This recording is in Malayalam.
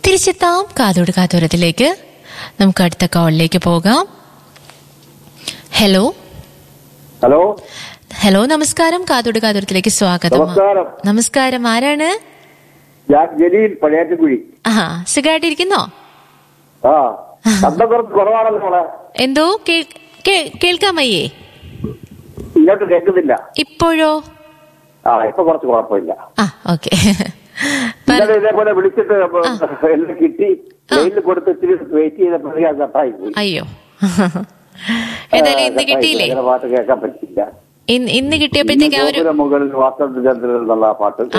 തിരിച്ചെത്താം കാതോട് കാതോരത്തിലേക്ക് നമുക്ക് അടുത്ത കോളിലേക്ക് പോകാം ഹലോ ഹലോ ഹലോ നമസ്കാരം കാതോട് കാതോരത്തിലേക്ക് സ്വാഗതം നമസ്കാരം നമസ്കാരം ആരാണ് ഞാൻ ജലീൽ പഴയാറ്റുകുഴി ആ സുഖമായിട്ടിരിക്കുന്നോ ആ ശബ്ദം കുറച്ച് കുറവാണല്ലോ മോളെ എന്തോ കേൾ- കേ- കേൾക്കാൻ വയ്യേ ഇങ്ങോട്ട് കേൾക്കുന്നില്ല ഇപ്പോഴോ ആ ഇപ്പൊ കുറച്ച് കുഴപ്പമില്ല ആ ഓക്കെ ഇന്നലെ ഇതേപോലെ വിളിച്ചിട്ട് എല്ലാം കിട്ടി മെയിലിൽ കൊടുത്ത് ഇത്തിരി വെയിറ്റ് ചെയ്തപ്പോൾ ഞാൻ കട്ടായി പോയി അയ്യോ ഏതായാലും ഇന്ന് കട്ടായി പോയി. കിട്ടിയില്ലേ അങ്ങനെ പാട്ട് കേൾക്കാൻ പറ്റില്ല ഇന്ന് ഇന്ന് കിട്ടിയപ്പോഴത്തേക്ക് ആ ഒരു ഗോപുരം മുകളിൽ വാസന്ത ചന്ദ്രൻ എന്നുള്ള ആ പാട്ട്